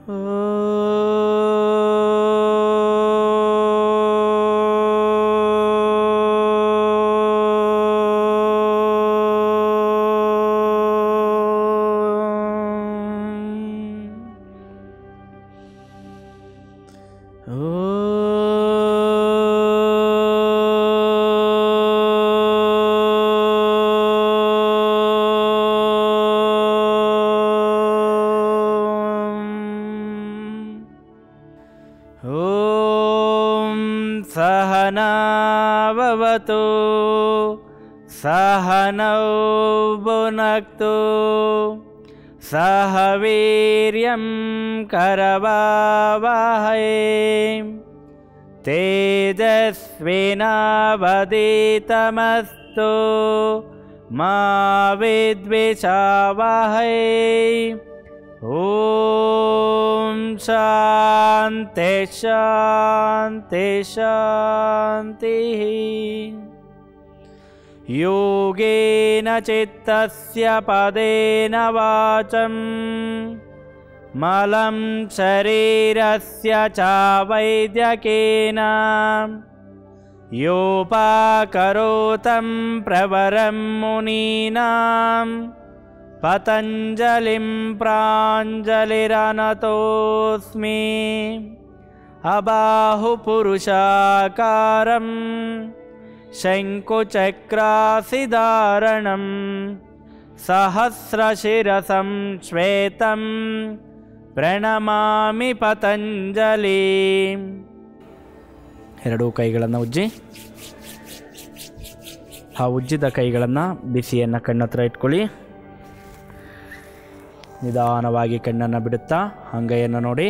ॐ सहनावतु सहनौ भुनक्तु सह वीर्यं करवावहै तेजस्विनावदितमस्तु मा विद्विषावहै ॐ शान्ति शान्ति शान्तिः योगेन चित्तस्य पदेन वाचं मलं शरीरस्य च वैद्यकेन योपाकरोतं प्रवरं मुनीनां पतञ्जलिं प्राञ्जलिरनतोऽस्मि अबाहुपुरुषाकारं शङ्कुचक्रासिधारणं सहस्रशिरसं श्वेतं ಪ್ರಣಮಾಮಿ ಪತಂಜಲಿ ಎರಡೂ ಕೈಗಳನ್ನು ಉಜ್ಜಿ ಆ ಉಜ್ಜಿದ ಕೈಗಳನ್ನು ಬಿಸಿಯನ್ನು ಕಣ್ಣತ್ರ ಇಟ್ಕೊಳ್ಳಿ ನಿಧಾನವಾಗಿ ಕಣ್ಣನ್ನು ಬಿಡುತ್ತಾ ಅಂಗೈಯನ್ನು ನೋಡಿ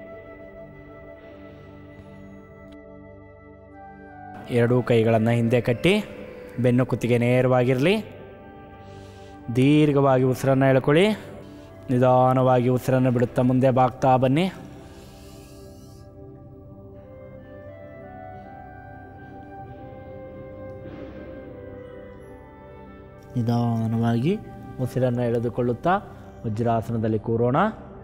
ಎರಡೂ ಕೈಗಳನ್ನು ಹಿಂದೆ ಕಟ್ಟಿ ಬೆನ್ನು ಕುತ್ತಿಗೆ ನೇರವಾಗಿರಲಿ ದೀರ್ಘವಾಗಿ ಉಸಿರನ್ನು ಎಳ್ಕೊಳ್ಳಿ ನಿಧಾನವಾಗಿ ಉಸಿರನ್ನು ಬಿಡುತ್ತಾ ಮುಂದೆ ಬಾಗ್ತಾ ಬನ್ನಿ ನಿಧಾನವಾಗಿ ಉಸಿರನ್ನು ಎಳೆದುಕೊಳ್ಳುತ್ತಾ ವಜ್ರಾಸನದಲ್ಲಿ ಕೂರೋಣ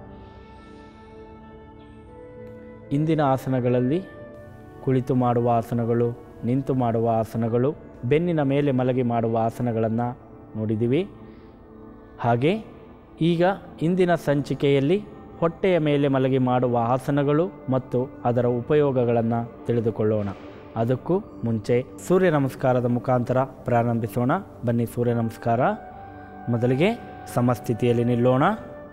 ಇಂದಿನ ಆಸನಗಳಲ್ಲಿ ಕುಳಿತು ಮಾಡುವ ಆಸನಗಳು ನಿಂತು ಮಾಡುವ ಆಸನಗಳು ಬೆನ್ನಿನ ಮೇಲೆ ಮಲಗಿ ಮಾಡುವ ಆಸನಗಳನ್ನು ನೋಡಿದ್ದೀವಿ ಹಾಗೆ ಈಗ ಇಂದಿನ ಸಂಚಿಕೆಯಲ್ಲಿ ಹೊಟ್ಟೆಯ ಮೇಲೆ ಮಲಗಿ ಮಾಡುವ ಆಸನಗಳು ಮತ್ತು ಅದರ ಉಪಯೋಗಗಳನ್ನು ತಿಳಿದುಕೊಳ್ಳೋಣ ಅದಕ್ಕೂ ಮುಂಚೆ ಸೂರ್ಯ ನಮಸ್ಕಾರದ ಮುಖಾಂತರ ಪ್ರಾರಂಭಿಸೋಣ ಬನ್ನಿ ಸೂರ್ಯ ನಮಸ್ಕಾರ ಮೊದಲಿಗೆ ಸಮಸ್ಥಿತಿಯಲ್ಲಿ ನಿಲ್ಲೋಣ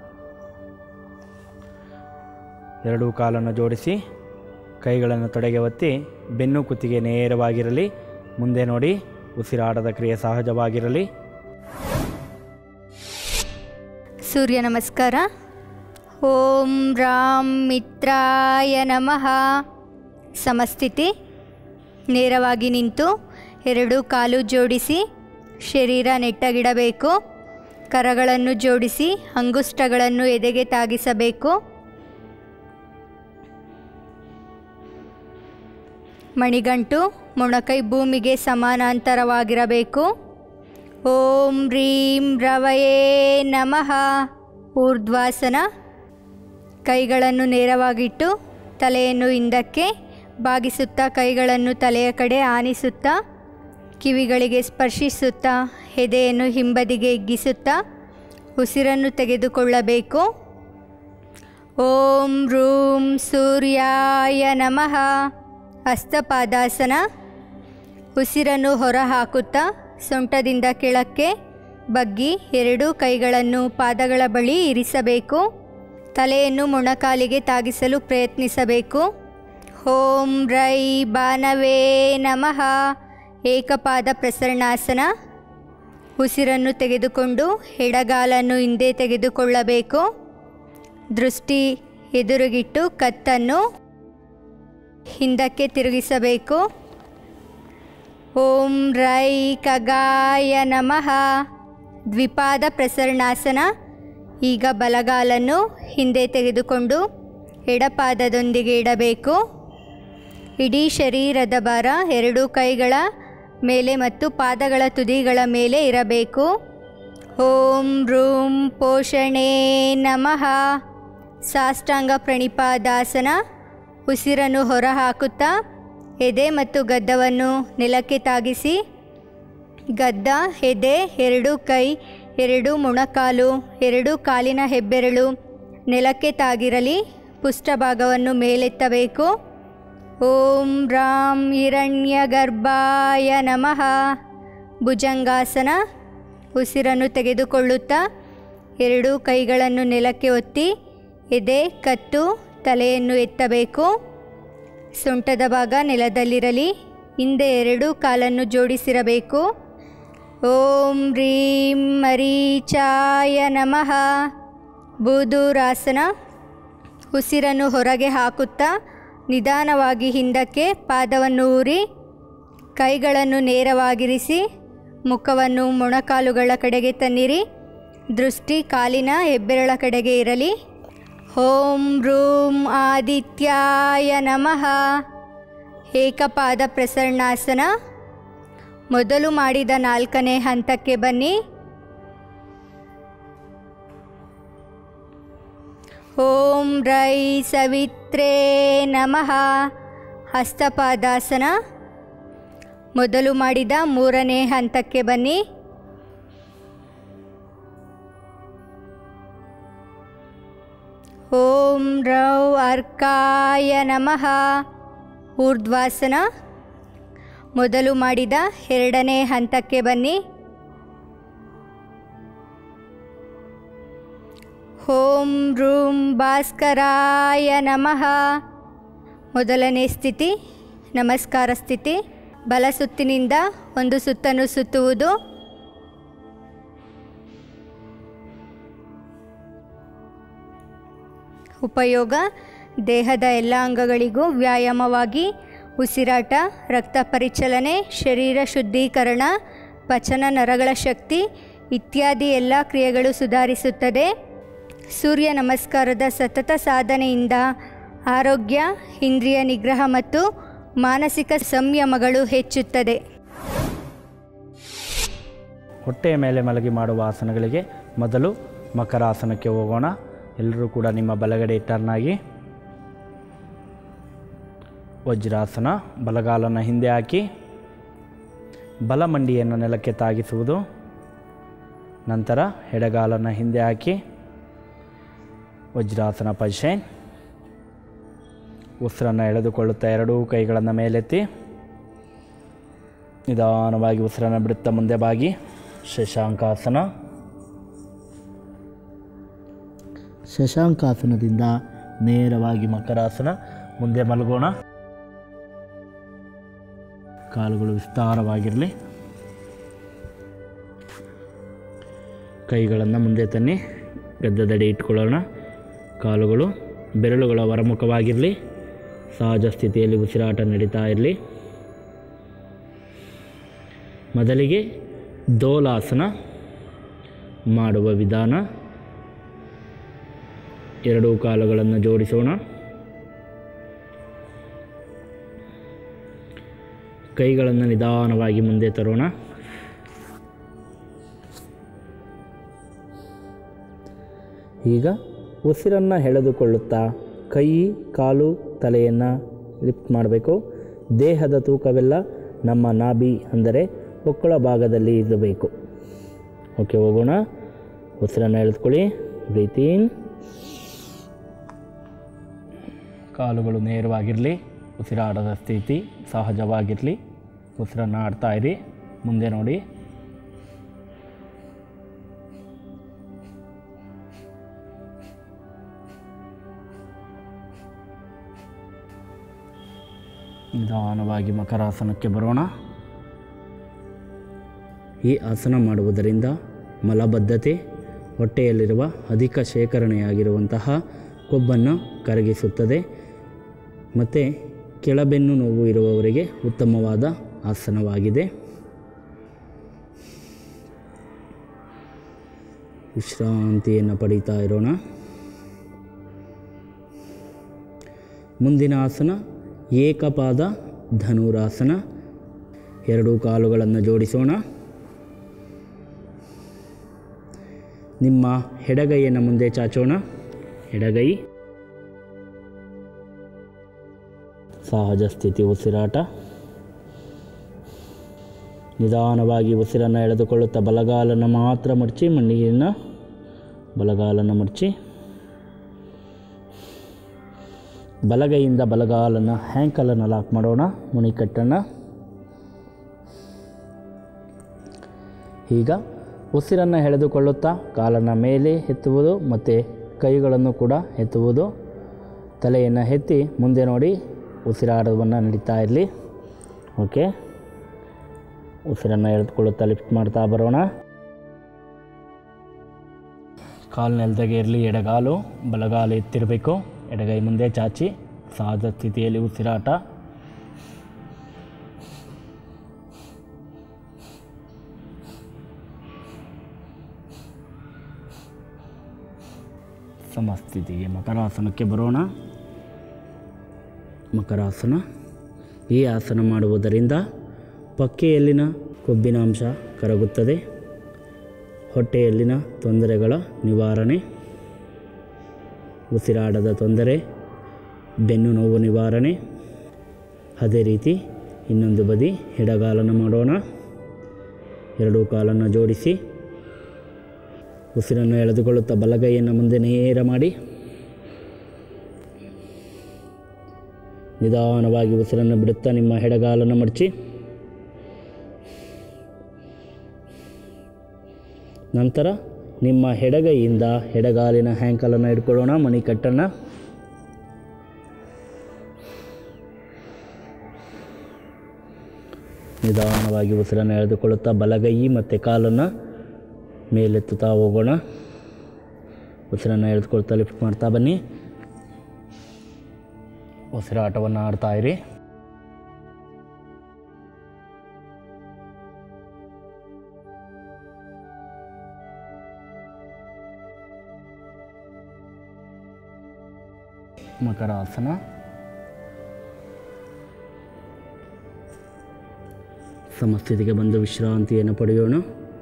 ಎರಡೂ ಕಾಲನ್ನು ಜೋಡಿಸಿ ಕೈಗಳನ್ನು ತೊಡೆಗೆ ಒತ್ತಿ ಬೆನ್ನು ಕುತ್ತಿಗೆ ನೇರವಾಗಿರಲಿ ಮುಂದೆ ನೋಡಿ ಉಸಿರಾಟದ ಕ್ರಿಯೆ ಸಹಜವಾಗಿರಲಿ ಸೂರ್ಯ ನಮಸ್ಕಾರ ಓಂ ರಾಂ ಮಿತ್ರಾಯ ನಮಃ ಸಮಸ್ಥಿತಿ ನೇರವಾಗಿ ನಿಂತು ಎರಡು ಕಾಲು ಜೋಡಿಸಿ ಶರೀರ ನೆಟ್ಟಗಿಡಬೇಕು ಕರಗಳನ್ನು ಜೋಡಿಸಿ ಅಂಗುಷ್ಟಗಳನ್ನು ಎದೆಗೆ ತಾಗಿಸಬೇಕು ಮಣಿಗಂಟು ಮೊಣಕೈ ಭೂಮಿಗೆ ಸಮಾನಾಂತರವಾಗಿರಬೇಕು ಓಂ ರೀಂ ರವಯೇ ನಮಃ ಊರ್ಧ್ವಾಸನ ಕೈಗಳನ್ನು ನೇರವಾಗಿಟ್ಟು ತಲೆಯನ್ನು ಹಿಂದಕ್ಕೆ ಬಾಗಿಸುತ್ತಾ ಕೈಗಳನ್ನು ತಲೆಯ ಕಡೆ ಆನಿಸುತ್ತಾ ಕಿವಿಗಳಿಗೆ ಸ್ಪರ್ಶಿಸುತ್ತಾ ಎದೆಯನ್ನು ಹಿಂಬದಿಗೆ ಹಿಗ್ಗಿಸುತ್ತಾ ಉಸಿರನ್ನು ತೆಗೆದುಕೊಳ್ಳಬೇಕು ಓಂ ರೂಂ ಸೂರ್ಯಾಯ ನಮಃ ಹಸ್ತಪಾದಾಸನ ಉಸಿರನ್ನು ಹೊರ ಹಾಕುತ್ತಾ ಸೊಂಟದಿಂದ ಕೆಳಕ್ಕೆ ಬಗ್ಗಿ ಎರಡೂ ಕೈಗಳನ್ನು ಪಾದಗಳ ಬಳಿ ಇರಿಸಬೇಕು ತಲೆಯನ್ನು ಮೊಣಕಾಲಿಗೆ ತಾಗಿಸಲು ಪ್ರಯತ್ನಿಸಬೇಕು ಓಂ ರೈ ಬಾನವೇ ನಮಃ ಏಕಪಾದ ಪ್ರಸರಣಾಸನ ಉಸಿರನ್ನು ತೆಗೆದುಕೊಂಡು ಎಡಗಾಲನ್ನು ಹಿಂದೆ ತೆಗೆದುಕೊಳ್ಳಬೇಕು ದೃಷ್ಟಿ ಎದುರುಗಿಟ್ಟು ಕತ್ತನ್ನು ಹಿಂದಕ್ಕೆ ತಿರುಗಿಸಬೇಕು ಓಂ ರೈ ಖಗಾಯ ನಮಃ ದ್ವಿಪಾದ ಪ್ರಸರಣಾಸನ ಈಗ ಬಲಗಾಲನ್ನು ಹಿಂದೆ ತೆಗೆದುಕೊಂಡು ಎಡಪಾದದೊಂದಿಗೆ ಇಡಬೇಕು ಇಡೀ ಶರೀರದ ಭಾರ ಎರಡೂ ಕೈಗಳ ಮೇಲೆ ಮತ್ತು ಪಾದಗಳ ತುದಿಗಳ ಮೇಲೆ ಇರಬೇಕು ಓಂ ರೂಂ ಪೋಷಣೆ ನಮಃ ಸಾಷ್ಟಾಂಗ ಪ್ರಣಿಪಾದಾಸನ ಉಸಿರನ್ನು ಹೊರಹಾಕುತ್ತಾ ಎದೆ ಮತ್ತು ಗದ್ದವನ್ನು ನೆಲಕ್ಕೆ ತಾಗಿಸಿ ಗದ್ದ ಎದೆ ಎರಡು ಕೈ ಎರಡು ಮೊಣಕಾಲು ಎರಡು ಕಾಲಿನ ಹೆಬ್ಬೆರಳು ನೆಲಕ್ಕೆ ತಾಗಿರಲಿ ಪುಷ್ಟಭಾಗವನ್ನು ಮೇಲೆತ್ತಬೇಕು ಓಂ ರಾಂ ಹಿರಣ್ಯ ಗರ್ಭಾಯ ನಮಃ ಭುಜಂಗಾಸನ ಉಸಿರನ್ನು ತೆಗೆದುಕೊಳ್ಳುತ್ತಾ ಎರಡೂ ಕೈಗಳನ್ನು ನೆಲಕ್ಕೆ ಒತ್ತಿ ಎದೆ ಕತ್ತು ತಲೆಯನ್ನು ಎತ್ತಬೇಕು ಸೊಂಟದ ಭಾಗ ನೆಲದಲ್ಲಿರಲಿ ಹಿಂದೆ ಎರಡೂ ಕಾಲನ್ನು ಜೋಡಿಸಿರಬೇಕು ಓಂ ರೀಂ ಮರೀಚಾಯ ನಮಃ ಬೂದೂರಾಸನ ಉಸಿರನ್ನು ಹೊರಗೆ ಹಾಕುತ್ತಾ ನಿಧಾನವಾಗಿ ಹಿಂದಕ್ಕೆ ಪಾದವನ್ನು ಊರಿ ಕೈಗಳನ್ನು ನೇರವಾಗಿರಿಸಿ ಮುಖವನ್ನು ಮೊಣಕಾಲುಗಳ ಕಡೆಗೆ ತನ್ನಿರಿ ದೃಷ್ಟಿ ಕಾಲಿನ ಹೆಬ್ಬೆರಳ ಕಡೆಗೆ ಇರಲಿ ಓಂ ರೂಂ ಆದಿತ್ಯಾಯ ನಮಃ ಏಕಪಾದ ಪ್ರಸರಣಾಸನ ಮೊದಲು ಮಾಡಿದ ನಾಲ್ಕನೇ ಹಂತಕ್ಕೆ ಬನ್ನಿ ಓಂ ರೈ ಸವಿತ್ರೇ ನಮಃ ಹಸ್ತಪಾದಾಸನ ಮೊದಲು ಮಾಡಿದ ಮೂರನೇ ಹಂತಕ್ಕೆ ಬನ್ನಿ ಓಂ ರೌ ಅರ್ಕಾಯ ನಮಃ ಊರ್ಧ್ವಾಸನ ಮೊದಲು ಮಾಡಿದ ಎರಡನೇ ಹಂತಕ್ಕೆ ಬನ್ನಿ ಓಂ ರೂಂ ಭಾಸ್ಕರಾಯ ನಮಃ ಮೊದಲನೇ ಸ್ಥಿತಿ ನಮಸ್ಕಾರ ಸ್ಥಿತಿ ಬಲ ಸುತ್ತಿನಿಂದ ಒಂದು ಸುತ್ತನ್ನು ಸುತ್ತುವುದು ಉಪಯೋಗ ದೇಹದ ಎಲ್ಲ ಅಂಗಗಳಿಗೂ ವ್ಯಾಯಾಮವಾಗಿ ಉಸಿರಾಟ ರಕ್ತ ಪರಿಚಲನೆ ಶರೀರ ಶುದ್ಧೀಕರಣ ಪಚನ ನರಗಳ ಶಕ್ತಿ ಇತ್ಯಾದಿ ಎಲ್ಲ ಕ್ರಿಯೆಗಳು ಸುಧಾರಿಸುತ್ತದೆ ಸೂರ್ಯ ನಮಸ್ಕಾರದ ಸತತ ಸಾಧನೆಯಿಂದ ಆರೋಗ್ಯ ಇಂದ್ರಿಯ ನಿಗ್ರಹ ಮತ್ತು ಮಾನಸಿಕ ಸಂಯಮಗಳು ಹೆಚ್ಚುತ್ತದೆ ಹೊಟ್ಟೆಯ ಮೇಲೆ ಮಲಗಿ ಮಾಡುವ ಆಸನಗಳಿಗೆ ಮೊದಲು ಮಕರಾಸನಕ್ಕೆ ಹೋಗೋಣ ಎಲ್ಲರೂ ಕೂಡ ನಿಮ್ಮ ಬಲಗಡೆ ಟರ್ನ್ ಆಗಿ ವಜ್ರಾಸನ ಬಲಗಾಲನ್ನು ಹಿಂದೆ ಹಾಕಿ ಬಲಮಂಡಿಯನ್ನು ನೆಲಕ್ಕೆ ತಾಗಿಸುವುದು ನಂತರ ಎಡಗಾಲನ್ನು ಹಿಂದೆ ಹಾಕಿ ವಜ್ರಾಸನ ಪೊಸಿಷನ್ ಉಸಿರನ್ನು ಎಳೆದುಕೊಳ್ಳುತ್ತಾ ಎರಡೂ ಕೈಗಳನ್ನು ಮೇಲೆತ್ತಿ ನಿಧಾನವಾಗಿ ಉಸಿರನ್ನು ಬಿಡುತ್ತಾ ಮುಂದೆ ಬಾಗಿ ಶಶಾಂಕಾಸನ ಶಶಾಂಕಾಸನದಿಂದ ನೇರವಾಗಿ ಮಕರಾಸನ ಮುಂದೆ ಮಲಗೋಣ ಕಾಲುಗಳು ವಿಸ್ತಾರವಾಗಿರಲಿ ಕೈಗಳನ್ನು ಮುಂದೆ ತನ್ನಿ ಗದ್ದದಡಿ ಇಟ್ಕೊಳ್ಳೋಣ ಕಾಲುಗಳು ಬೆರಳುಗಳ ಹೊರಮುಖವಾಗಿರಲಿ ಸಹಜ ಸ್ಥಿತಿಯಲ್ಲಿ ಉಸಿರಾಟ ನಡೀತಾ ಇರಲಿ ಮೊದಲಿಗೆ ದೋಲಾಸನ ಮಾಡುವ ವಿಧಾನ ಎರಡೂ ಕಾಲುಗಳನ್ನು ಜೋಡಿಸೋಣ ಕೈಗಳನ್ನು ನಿಧಾನವಾಗಿ ಮುಂದೆ ತರೋಣ ಈಗ ಉಸಿರನ್ನು ಎಳೆದುಕೊಳ್ಳುತ್ತಾ ಕೈ ಕಾಲು ತಲೆಯನ್ನು ಲಿಫ್ಟ್ ಮಾಡಬೇಕು ದೇಹದ ತೂಕವೆಲ್ಲ ನಮ್ಮ ನಾಭಿ ಅಂದರೆ ಹೊಕ್ಕಳ ಭಾಗದಲ್ಲಿ ಇರಬೇಕು ಓಕೆ ಹೋಗೋಣ ಉಸಿರನ್ನು ಎಳೆದುಕೊಳ್ಳಿ ಬ್ರೀತಿನ್ ಕಾಲುಗಳು ನೇರವಾಗಿರಲಿ ಉಸಿರಾಡದ ಸ್ಥಿತಿ ಸಹಜವಾಗಿರಲಿ ಉಸಿರನ್ನು ಆಡ್ತಾ ಇರಿ ಮುಂದೆ ನೋಡಿ ನಿಧಾನವಾಗಿ ಮಕರಾಸನಕ್ಕೆ ಬರೋಣ ಈ ಆಸನ ಮಾಡುವುದರಿಂದ ಮಲಬದ್ಧತೆ ಹೊಟ್ಟೆಯಲ್ಲಿರುವ ಅಧಿಕ ಶೇಖರಣೆಯಾಗಿರುವಂತಹ ಕೊಬ್ಬನ್ನು ಕರಗಿಸುತ್ತದೆ ಮತ್ತು ಕೆಳಬೆನ್ನು ನೋವು ಇರುವವರಿಗೆ ಉತ್ತಮವಾದ ಆಸನವಾಗಿದೆ ವಿಶ್ರಾಂತಿಯನ್ನು ಪಡೀತಾ ಇರೋಣ ಮುಂದಿನ ಆಸನ ಏಕಪಾದ ಧನುರಾಸನ ಎರಡೂ ಕಾಲುಗಳನ್ನು ಜೋಡಿಸೋಣ ನಿಮ್ಮ ಎಡಗೈಯನ್ನು ಮುಂದೆ ಚಾಚೋಣ ಎಡಗೈ ಸಹಜ ಸ್ಥಿತಿ ಉಸಿರಾಟ ನಿಧಾನವಾಗಿ ಉಸಿರನ್ನು ಎಳೆದುಕೊಳ್ಳುತ್ತಾ ಬಲಗಾಲನ್ನು ಮಾತ್ರ ಮಡಚಿ ಮಣ್ಣಿನ ಬಲಗಾಲನ್ನು ಮಡಚಿ ಬಲಗೈಯಿಂದ ಬಲಗಾಲನ್ನು ಹ್ಯಾಂಕಲನ್ನು ಲಾಕ್ ಮಾಡೋಣ ಮುಣಿಕಟ್ಟನ್ನು ಈಗ ಉಸಿರನ್ನು ಎಳೆದುಕೊಳ್ಳುತ್ತಾ ಕಾಲನ್ನು ಮೇಲೆ ಎತ್ತುವುದು ಮತ್ತು ಕೈಗಳನ್ನು ಕೂಡ ಎತ್ತುವುದು ತಲೆಯನ್ನು ಎತ್ತಿ ಮುಂದೆ ನೋಡಿ ಉಸಿರಾಟವನ್ನು ನಡೀತಾ ಇರಲಿ ಓಕೆ ಉಸಿರನ್ನು ಎಳೆದುಕೊಳ್ಳುತ್ತಾ ಲಿಫ್ಟ್ ಮಾಡ್ತಾ ಬರೋಣ ಕಾಲು ನೆಲದಾಗೆ ಇರಲಿ ಎಡಗಾಲು ಬಲಗಾಲು ಎತ್ತಿರಬೇಕು ಎಡಗೈ ಮುಂದೆ ಚಾಚಿ ಸಹಜ ಸ್ಥಿತಿಯಲ್ಲಿ ಉಸಿರಾಟ ಸಮಸ್ಥಿತಿಗೆ ಮಕರಾಸನಕ್ಕೆ ಬರೋಣ ಮಕರಾಸನ ಈ ಆಸನ ಮಾಡುವುದರಿಂದ ಪಕ್ಕೆಯಲ್ಲಿನ ಕೊಬ್ಬಿನಾಂಶ ಕರಗುತ್ತದೆ ಹೊಟ್ಟೆಯಲ್ಲಿನ ತೊಂದರೆಗಳ ನಿವಾರಣೆ ಉಸಿರಾಡದ ತೊಂದರೆ ಬೆನ್ನು ನೋವು ನಿವಾರಣೆ ಅದೇ ರೀತಿ ಇನ್ನೊಂದು ಬದಿ ಎಡಗಾಲನ್ನು ಮಾಡೋಣ ಎರಡೂ ಕಾಲನ್ನು ಜೋಡಿಸಿ ಉಸಿರನ್ನು ಎಳೆದುಕೊಳ್ಳುತ್ತಾ ಬಲಗೈಯನ್ನು ಮುಂದೆ ನೇರ ಮಾಡಿ ನಿಧಾನವಾಗಿ ಉಸಿರನ್ನು ಬಿಡುತ್ತಾ ನಿಮ್ಮ ಎಡಗಾಲನ್ನು ಮಡಚಿ ನಂತರ ನಿಮ್ಮ ಎಡಗೈಯಿಂದ ಎಡಗಾಲಿನ ಹ್ಯಾಂಕಲನ್ನು ಹಿಡ್ಕೊಳ್ಳೋಣ ಮಣಿಕಟ್ಟನ್ನು ನಿಧಾನವಾಗಿ ಉಸಿರನ್ನು ಎಳೆದುಕೊಳ್ಳುತ್ತಾ ಬಲಗೈ ಮತ್ತು ಕಾಲನ್ನು ಮೇಲೆತ್ತುತ್ತಾ ಹೋಗೋಣ ಉಸಿರನ್ನು ಎಳೆದುಕೊಳ್ತಾ ಲಿಫ್ಟ್ ಮಾಡ್ತಾ ಬನ್ನಿ ಉಸಿರಾಟವನ್ನು ಆಡ್ತಾ ಇರಿ ಮಕರಾಸನ ಸಮಸ್ಥಿತಿಗೆ ಬಂದು ವಿಶ್ರಾಂತಿಯನ್ನು ಪಡೆಯೋಣ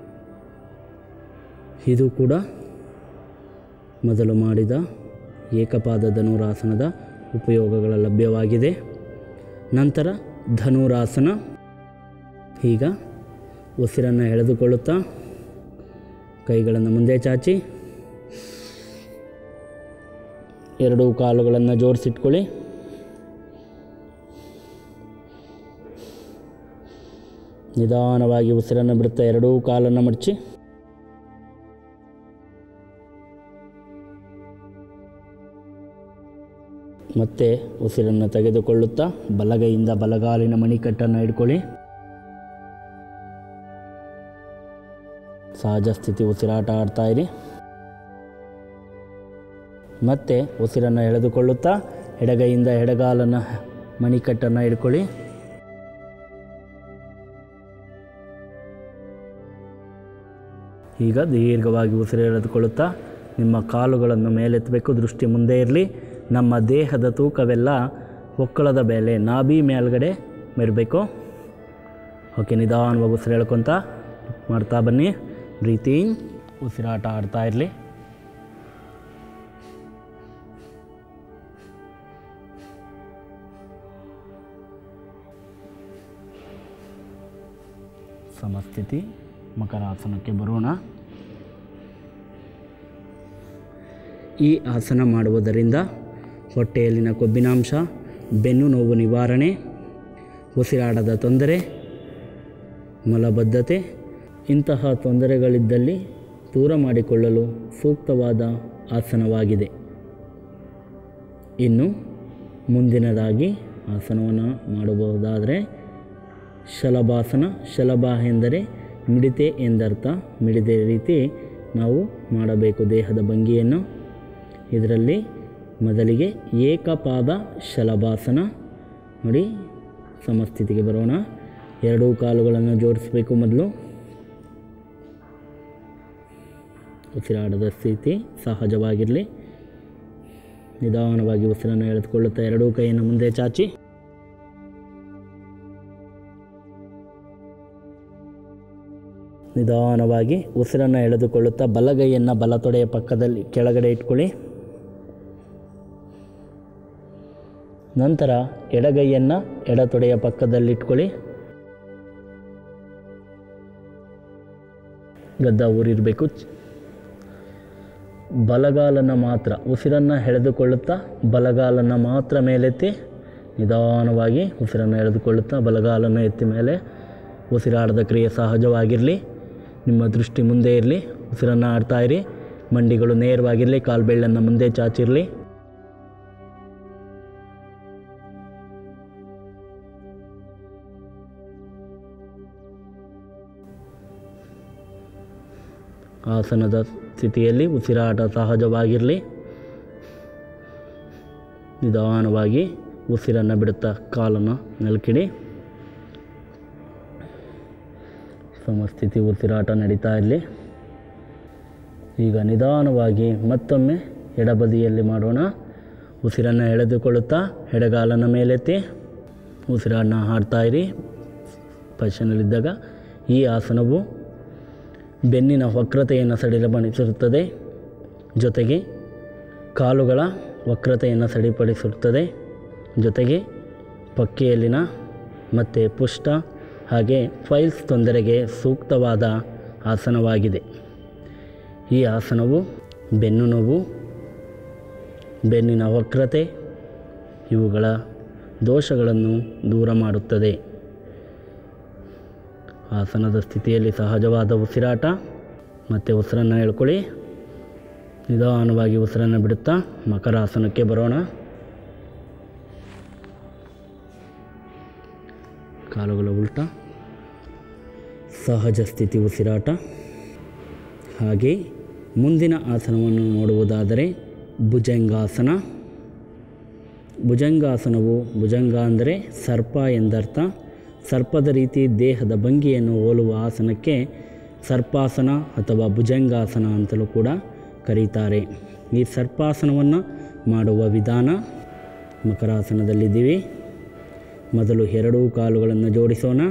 ಇದು ಕೂಡ ಮೊದಲು ಮಾಡಿದ ಏಕಪಾದ ಧನುರಾಸನದ ಉಪಯೋಗಗಳ ಲಭ್ಯವಾಗಿದೆ ನಂತರ ಧನುರಾಸನ ಈಗ ಉಸಿರನ್ನು ಎಳೆದುಕೊಳ್ಳುತ್ತಾ ಕೈಗಳನ್ನು ಮುಂದೆ ಚಾಚಿ ಎರಡೂ ಕಾಲುಗಳನ್ನು ಜೋಡಿಸಿಟ್ಕೊಳ್ಳಿ ನಿಧಾನವಾಗಿ ಉಸಿರನ್ನು ಬಿಡುತ್ತಾ ಎರಡೂ ಕಾಲನ್ನು ಮಡಚಿ ಮತ್ತೆ ಉಸಿರನ್ನು ತೆಗೆದುಕೊಳ್ಳುತ್ತಾ ಬಲಗೈಯಿಂದ ಬಲಗಾಲಿನ ಮಣಿಕಟ್ಟನ್ನು ಹಿಡ್ಕೊಳ್ಳಿ ಸಹಜ ಸ್ಥಿತಿ ಉಸಿರಾಟ ಆಡ್ತಾ ಇರಿ ಮತ್ತೆ ಉಸಿರನ್ನು ಎಳೆದುಕೊಳ್ಳುತ್ತಾ ಎಡಗೈಯಿಂದ ಎಡಗಾಲನ್ನು ಮಣಿಕಟ್ಟನ್ನು ಹಿಡ್ಕೊಳ್ಳಿ ಈಗ ದೀರ್ಘವಾಗಿ ಉಸಿರು ಎಳೆದುಕೊಳ್ಳುತ್ತಾ ನಿಮ್ಮ ಕಾಲುಗಳನ್ನು ಮೇಲೆತ್ತಬೇಕು ದೃಷ್ಟಿ ಮುಂದೆ ಇರಲಿ ನಮ್ಮ ದೇಹದ ತೂಕವೆಲ್ಲ ಒಕ್ಕಳದ ಮೇಲೆ ನಾಭಿ ಮೇಲ್ಗಡೆ ಮೆರಬೇಕು ಓಕೆ ನಿಧಾನವಾಗಿ ಉಸಿರು ಎಳ್ಕೊತ ಮಾಡ್ತಾ ಬನ್ನಿ ಬ್ರೀತಿಂಗ್ ಉಸಿರಾಟ ಆಡ್ತಾ ಇರಲಿ ಸಮಸ್ಥಿತಿ ಮಕರಾಸನಕ್ಕೆ ಬರೋಣ ಈ ಆಸನ ಮಾಡುವುದರಿಂದ ಹೊಟ್ಟೆಯಲ್ಲಿನ ಕೊಬ್ಬಿನಾಂಶ ಬೆನ್ನು ನೋವು ನಿವಾರಣೆ ಉಸಿರಾಡದ ತೊಂದರೆ ಮಲಬದ್ಧತೆ ಇಂತಹ ತೊಂದರೆಗಳಿದ್ದಲ್ಲಿ ದೂರ ಮಾಡಿಕೊಳ್ಳಲು ಸೂಕ್ತವಾದ ಆಸನವಾಗಿದೆ ಇನ್ನು ಮುಂದಿನದಾಗಿ ಆಸನವನ್ನು ಮಾಡಬಹುದಾದರೆ ಶಲಭಾಸನ ಶಲಭ ಎಂದರೆ ಮಿಡಿತೆ ಎಂದರ್ಥ ಮಿಡಿತೆ ರೀತಿ ನಾವು ಮಾಡಬೇಕು ದೇಹದ ಭಂಗಿಯನ್ನು ಇದರಲ್ಲಿ ಮೊದಲಿಗೆ ಏಕಪಾದ ಶಲಭಾಸನ ನೋಡಿ ಸಮಸ್ಥಿತಿಗೆ ಬರೋಣ ಎರಡೂ ಕಾಲುಗಳನ್ನು ಜೋಡಿಸಬೇಕು ಮೊದಲು ಉಸಿರಾಡದ ಸ್ಥಿತಿ ಸಹಜವಾಗಿರಲಿ ನಿಧಾನವಾಗಿ ಉಸಿರನ್ನು ಎಳೆದುಕೊಳ್ಳುತ್ತಾ ಎರಡೂ ಕೈಯನ್ನು ಮುಂದೆ ಚಾಚಿ ನಿಧಾನವಾಗಿ ಉಸಿರನ್ನು ಎಳೆದುಕೊಳ್ಳುತ್ತಾ ಬಲಗೈಯನ್ನು ಬಲತೊಡೆಯ ಪಕ್ಕದಲ್ಲಿ ಕೆಳಗಡೆ ಇಟ್ಕೊಳ್ಳಿ ನಂತರ ಎಡಗೈಯನ್ನು ಎಡತೊಡೆಯ ಪಕ್ಕದಲ್ಲಿಟ್ಕೊಳ್ಳಿ ಗದ್ದ ಊರಿರಬೇಕು ಬಲಗಾಲನ್ನು ಮಾತ್ರ ಉಸಿರನ್ನು ಎಳೆದುಕೊಳ್ಳುತ್ತಾ ಬಲಗಾಲನ್ನು ಮಾತ್ರ ಮೇಲೆತ್ತಿ ನಿಧಾನವಾಗಿ ಉಸಿರನ್ನು ಎಳೆದುಕೊಳ್ಳುತ್ತಾ ಬಲಗಾಲನ್ನು ಎತ್ತಿ ಮೇಲೆ ಉಸಿರಾಡದ ಕ್ರಿಯೆ ಸಹಜವಾಗಿರಲಿ ನಿಮ್ಮ ದೃಷ್ಟಿ ಮುಂದೆ ಇರಲಿ ಉಸಿರನ್ನು ಆಡ್ತಾ ಇರಿ ಮಂಡಿಗಳು ನೇರವಾಗಿರಲಿ ಕಾಲು ಬೆಳ್ಳನ್ನು ಮುಂದೆ ಚಾಚಿರಲಿ ಆಸನದ ಸ್ಥಿತಿಯಲ್ಲಿ ಉಸಿರಾಟ ಸಹಜವಾಗಿರಲಿ ನಿಧಾನವಾಗಿ ಉಸಿರನ್ನು ಬಿಡುತ್ತಾ ಕಾಲನ್ನು ನೆಲಕಿಡಿ ಸಮಸ್ಥಿತಿ ಉಸಿರಾಟ ನಡೀತಾ ಇರಲಿ ಈಗ ನಿಧಾನವಾಗಿ ಮತ್ತೊಮ್ಮೆ ಎಡಬದಿಯಲ್ಲಿ ಮಾಡೋಣ ಉಸಿರನ್ನು ಎಳೆದುಕೊಳ್ಳುತ್ತಾ ಎಡಗಾಲನ ಮೇಲೆತ್ತಿ ಉಸಿರನ್ನು ಹಾಡ್ತಾ ಇರಿ ಪೊಸಿಷನಲ್ಲಿದ್ದಾಗ ಈ ಆಸನವು ಬೆನ್ನಿನ ವಕ್ರತೆಯನ್ನು ಸಡಿಲಗೊಳಿಸಿರುತ್ತದೆ ಜೊತೆಗೆ ಕಾಲುಗಳ ವಕ್ರತೆಯನ್ನು ಸರಿಪಡಿಸುತ್ತದೆ ಜೊತೆಗೆ ಪಕ್ಕೆಯಲ್ಲಿನ ಮತ್ತು ಪುಷ್ಟ ಹಾಗೆ ಫೈಲ್ಸ್ ತೊಂದರೆಗೆ ಸೂಕ್ತವಾದ ಆಸನವಾಗಿದೆ ಈ ಆಸನವು ಬೆನ್ನು ನೋವು ಬೆನ್ನಿನ ವಕ್ರತೆ ಇವುಗಳ ದೋಷಗಳನ್ನು ದೂರ ಮಾಡುತ್ತದೆ ಆಸನದ ಸ್ಥಿತಿಯಲ್ಲಿ ಸಹಜವಾದ ಉಸಿರಾಟ ಮತ್ತು ಉಸಿರನ್ನು ಹೇಳ್ಕೊಳ್ಳಿ ನಿಧಾನವಾಗಿ ಉಸಿರನ್ನು ಬಿಡುತ್ತಾ ಮಕರಾಸನಕ್ಕೆ ಬರೋಣ ಕಾಲುಗಳ ಉಲ್ಟ ಸಹಜ ಸ್ಥಿತಿ ಉಸಿರಾಟ ಹಾಗೆ ಮುಂದಿನ ಆಸನವನ್ನು ನೋಡುವುದಾದರೆ ಭುಜಂಗಾಸನ ಭುಜಂಗಾಸನವು ಭುಜಂಗ ಅಂದರೆ ಸರ್ಪ ಎಂದರ್ಥ ಸರ್ಪದ ರೀತಿ ದೇಹದ ಭಂಗಿಯನ್ನು ಹೋಲುವ ಆಸನಕ್ಕೆ ಸರ್ಪಾಸನ ಅಥವಾ ಭುಜಂಗಾಸನ ಅಂತಲೂ ಕೂಡ ಕರೀತಾರೆ ಈ ಸರ್ಪಾಸನವನ್ನು ಮಾಡುವ ವಿಧಾನ ಮಕರಾಸನದಲ್ಲಿದ್ದೀವಿ ಮೊದಲು ಎರಡೂ ಕಾಲುಗಳನ್ನು ಜೋಡಿಸೋಣ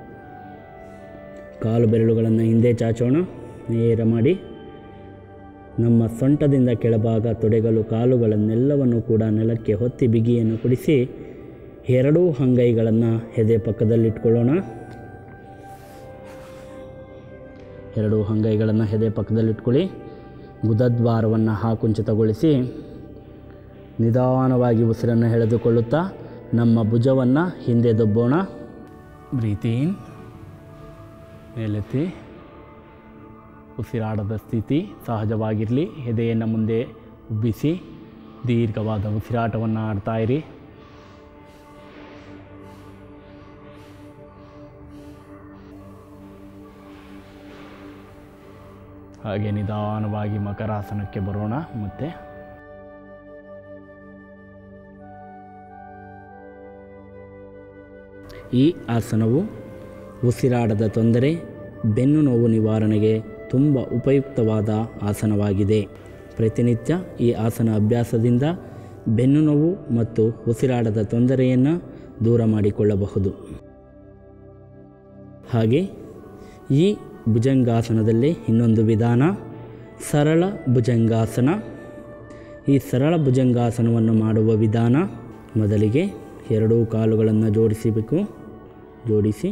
ಕಾಲು ಬೆರಳುಗಳನ್ನು ಹಿಂದೆ ಚಾಚೋಣ ನೇರ ಮಾಡಿ ನಮ್ಮ ಸೊಂಟದಿಂದ ಕೆಳಭಾಗ ತೊಡೆಗಳು ಕಾಲುಗಳನ್ನೆಲ್ಲವನ್ನು ಕೂಡ ನೆಲಕ್ಕೆ ಹೊತ್ತಿ ಬಿಗಿಯನ್ನು ಕುಡಿಸಿ ಎರಡೂ ಅಂಗೈಗಳನ್ನು ಎದೆ ಪಕ್ಕದಲ್ಲಿಟ್ಕೊಳ್ಳೋಣ ಎರಡೂ ಅಂಗೈಗಳನ್ನು ಎದೆ ಪಕ್ಕದಲ್ಲಿಟ್ಕೊಳ್ಳಿ ಗುದದ್ವಾರವನ್ನು ಹಾಕುಂಚಿತಗೊಳಿಸಿ ನಿಧಾನವಾಗಿ ಉಸಿರನ್ನು ಎಳೆದುಕೊಳ್ಳುತ್ತಾ ನಮ್ಮ ಭುಜವನ್ನು ಹಿಂದೆ ದೊಬ್ಬೋಣ ಬ್ರೀತಿನ್ ಮೇಲೆತ್ತಿ ಉಸಿರಾಡದ ಸ್ಥಿತಿ ಸಹಜವಾಗಿರಲಿ ಎದೆಯನ್ನು ಮುಂದೆ ಉಬ್ಬಿಸಿ ದೀರ್ಘವಾದ ಉಸಿರಾಟವನ್ನು ಆಡ್ತಾ ಇರಿ ಹಾಗೆ ನಿಧಾನವಾಗಿ ಮಕರಾಸನಕ್ಕೆ ಬರೋಣ ಮತ್ತು ಈ ಆಸನವು ಉಸಿರಾಡದ ತೊಂದರೆ ಬೆನ್ನು ನೋವು ನಿವಾರಣೆಗೆ ತುಂಬ ಉಪಯುಕ್ತವಾದ ಆಸನವಾಗಿದೆ ಪ್ರತಿನಿತ್ಯ ಈ ಆಸನ ಅಭ್ಯಾಸದಿಂದ ಬೆನ್ನು ನೋವು ಮತ್ತು ಉಸಿರಾಡದ ತೊಂದರೆಯನ್ನು ದೂರ ಮಾಡಿಕೊಳ್ಳಬಹುದು ಹಾಗೆ ಈ ಭುಜಂಗಾಸನದಲ್ಲಿ ಇನ್ನೊಂದು ವಿಧಾನ ಸರಳ ಭುಜಂಗಾಸನ ಈ ಸರಳ ಭುಜಂಗಾಸನವನ್ನು ಮಾಡುವ ವಿಧಾನ ಮೊದಲಿಗೆ ಎರಡೂ ಕಾಲುಗಳನ್ನು ಜೋಡಿಸಬೇಕು ಜೋಡಿಸಿ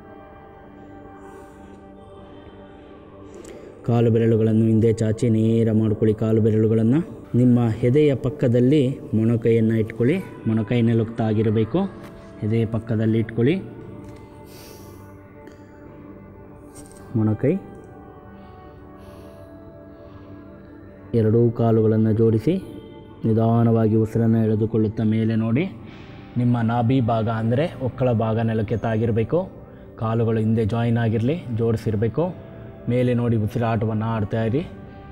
ಕಾಲು ಬೆರಳುಗಳನ್ನು ಹಿಂದೆ ಚಾಚಿ ನೇರ ಮಾಡ್ಕೊಳ್ಳಿ ಕಾಲು ಬೆರಳುಗಳನ್ನು ನಿಮ್ಮ ಎದೆಯ ಪಕ್ಕದಲ್ಲಿ ಮೊಣಕೈಯನ್ನು ಇಟ್ಕೊಳ್ಳಿ ಮೊಣಕೈ ನೆಲುಕ್ತಾಗಿರಬೇಕು ಎದೆಯ ಪಕ್ಕದಲ್ಲಿ ಇಟ್ಕೊಳ್ಳಿ ಮೊಣಕೈ ಎರಡೂ ಕಾಲುಗಳನ್ನು ಜೋಡಿಸಿ ನಿಧಾನವಾಗಿ ಉಸಿರನ್ನು ಎಳೆದುಕೊಳ್ಳುತ್ತಾ ಮೇಲೆ ನೋಡಿ ನಿಮ್ಮ ನಾಭಿ ಭಾಗ ಅಂದರೆ ಒಕ್ಕಳ ಭಾಗ ನೆಲಕ್ಕೆ ತಾಗಿರಬೇಕು ಕಾಲುಗಳು ಹಿಂದೆ ಜಾಯಿನ್ ಆಗಿರಲಿ ಜೋಡಿಸಿರಬೇಕು ಮೇಲೆ ನೋಡಿ ಉಸಿರಾಟವನ್ನು ಆಡ್ತಾ ಇರಿ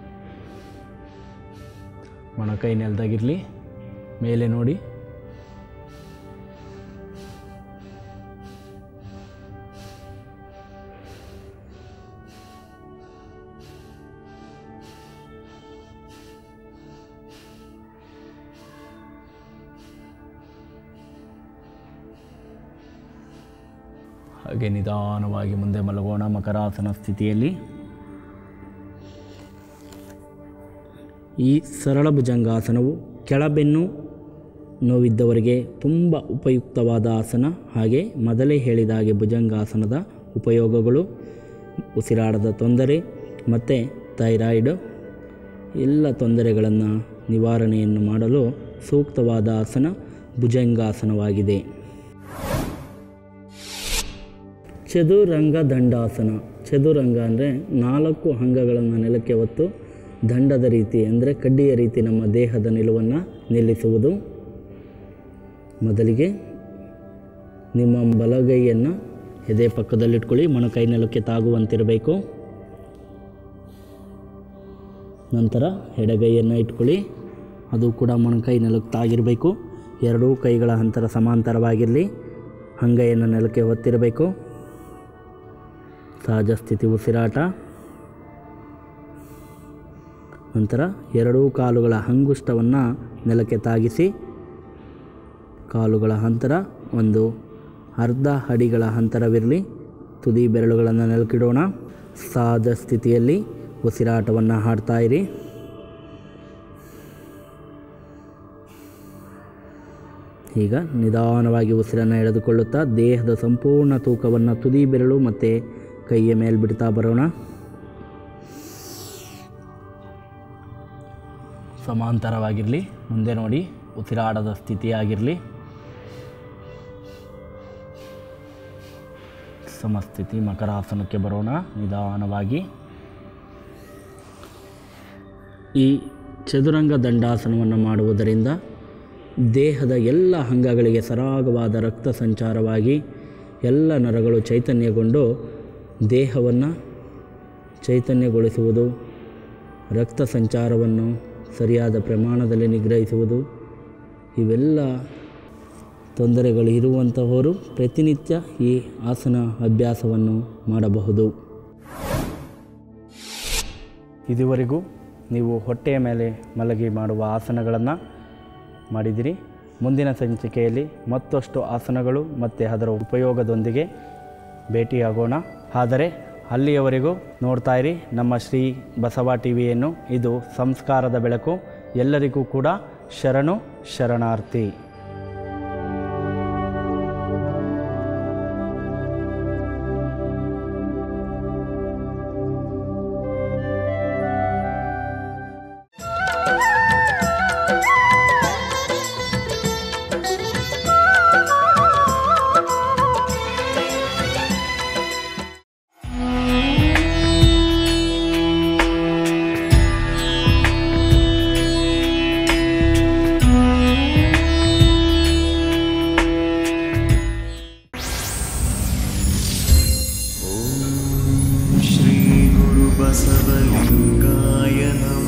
ಮೊಣಕೈ ನೆಲದಾಗಿರಲಿ ಮೇಲೆ ನೋಡಿ ಹಾಗೆ ನಿಧಾನವಾಗಿ ಮುಂದೆ ಮಲಗೋಣ ಮಕರಾಸನ ಸ್ಥಿತಿಯಲ್ಲಿ ಈ ಸರಳ ಭುಜಂಗಾಸನವು ಕೆಳಬೆನ್ನು ನೋವಿದ್ದವರಿಗೆ ತುಂಬ ಉಪಯುಕ್ತವಾದ ಆಸನ ಹಾಗೆ ಮೊದಲೇ ಹೇಳಿದ ಹಾಗೆ ಭುಜಂಗಾಸನದ ಉಪಯೋಗಗಳು ಉಸಿರಾಡದ ತೊಂದರೆ ಮತ್ತು ಥೈರಾಯ್ಡ್ ಎಲ್ಲ ತೊಂದರೆಗಳನ್ನು ನಿವಾರಣೆಯನ್ನು ಮಾಡಲು ಸೂಕ್ತವಾದ ಆಸನ ಭುಜಂಗಾಸನವಾಗಿದೆ ಚದುರಂಗ ದಂಡಾಸನ ಚದುರಂಗ ಅಂದರೆ ನಾಲ್ಕು ಅಂಗಗಳನ್ನು ನೆಲಕ್ಕೆ ಹೊತ್ತು ದಂಡದ ರೀತಿ ಅಂದರೆ ಕಡ್ಡಿಯ ರೀತಿ ನಮ್ಮ ದೇಹದ ನಿಲುವನ್ನು ನಿಲ್ಲಿಸುವುದು ಮೊದಲಿಗೆ ನಿಮ್ಮ ಬಲಗೈಯನ್ನು ಎದೆ ಪಕ್ಕದಲ್ಲಿಟ್ಕೊಳ್ಳಿ ಮೊಣಕೈ ನೆಲಕ್ಕೆ ತಾಗುವಂತಿರಬೇಕು ನಂತರ ಎಡಗೈಯನ್ನು ಇಟ್ಕೊಳ್ಳಿ ಅದು ಕೂಡ ಮೊಣಕೈ ನೆಲಕ್ಕೆ ತಾಗಿರಬೇಕು ಎರಡೂ ಕೈಗಳ ಅಂತರ ಸಮಾಂತರವಾಗಿರಲಿ ಅಂಗೈಯನ್ನು ನೆಲಕ್ಕೆ ಹೊತ್ತಿರಬೇಕು ಸಹಜ ಸ್ಥಿತಿ ಉಸಿರಾಟ ನಂತರ ಎರಡೂ ಕಾಲುಗಳ ಅಂಗುಷ್ಟವನ್ನು ನೆಲಕ್ಕೆ ತಾಗಿಸಿ ಕಾಲುಗಳ ಅಂತರ ಒಂದು ಅರ್ಧ ಅಡಿಗಳ ಅಂತರವಿರಲಿ ತುದಿ ಬೆರಳುಗಳನ್ನು ನೆಲಕ್ಕಿಡೋಣ ಸಹಜ ಸ್ಥಿತಿಯಲ್ಲಿ ಉಸಿರಾಟವನ್ನು ಹಾಡ್ತಾ ಇರಿ ಈಗ ನಿಧಾನವಾಗಿ ಉಸಿರನ್ನು ಎಳೆದುಕೊಳ್ಳುತ್ತಾ ದೇಹದ ಸಂಪೂರ್ಣ ತೂಕವನ್ನು ತುದಿ ಬೆರಳು ಮತ್ತು ಕೈಯ ಮೇಲೆ ಬಿಡ್ತಾ ಬರೋಣ ಸಮಾಂತರವಾಗಿರಲಿ ಮುಂದೆ ನೋಡಿ ಉಸಿರಾಡದ ಸ್ಥಿತಿಯಾಗಿರಲಿ ಸಮಸ್ಥಿತಿ ಮಕರಾಸನಕ್ಕೆ ಬರೋಣ ನಿಧಾನವಾಗಿ ಈ ಚದುರಂಗ ದಂಡಾಸನವನ್ನು ಮಾಡುವುದರಿಂದ ದೇಹದ ಎಲ್ಲ ಅಂಗಗಳಿಗೆ ಸರಾಗವಾದ ರಕ್ತ ಸಂಚಾರವಾಗಿ ಎಲ್ಲ ನರಗಳು ಚೈತನ್ಯಗೊಂಡು ದೇಹವನ್ನು ಚೈತನ್ಯಗೊಳಿಸುವುದು ರಕ್ತ ಸಂಚಾರವನ್ನು ಸರಿಯಾದ ಪ್ರಮಾಣದಲ್ಲಿ ನಿಗ್ರಹಿಸುವುದು ಇವೆಲ್ಲ ತೊಂದರೆಗಳು ಇರುವಂತಹವರು ಪ್ರತಿನಿತ್ಯ ಈ ಆಸನ ಅಭ್ಯಾಸವನ್ನು ಮಾಡಬಹುದು ಇದುವರೆಗೂ ನೀವು ಹೊಟ್ಟೆಯ ಮೇಲೆ ಮಲಗಿ ಮಾಡುವ ಆಸನಗಳನ್ನು ಮಾಡಿದಿರಿ ಮುಂದಿನ ಸಂಚಿಕೆಯಲ್ಲಿ ಮತ್ತಷ್ಟು ಆಸನಗಳು ಮತ್ತು ಅದರ ಉಪಯೋಗದೊಂದಿಗೆ ಭೇಟಿಯಾಗೋಣ ಆದರೆ ಅಲ್ಲಿಯವರೆಗೂ ನೋಡ್ತಾ ಇರಿ ನಮ್ಮ ಶ್ರೀ ಬಸವ ಟಿ ವಿಯನ್ನು ಇದು ಸಂಸ್ಕಾರದ ಬೆಳಕು ಎಲ್ಲರಿಗೂ ಕೂಡ ಶರಣು ಶರಣಾರ್ಥಿ श्रीगुरुबसवलिङ्गाय नमः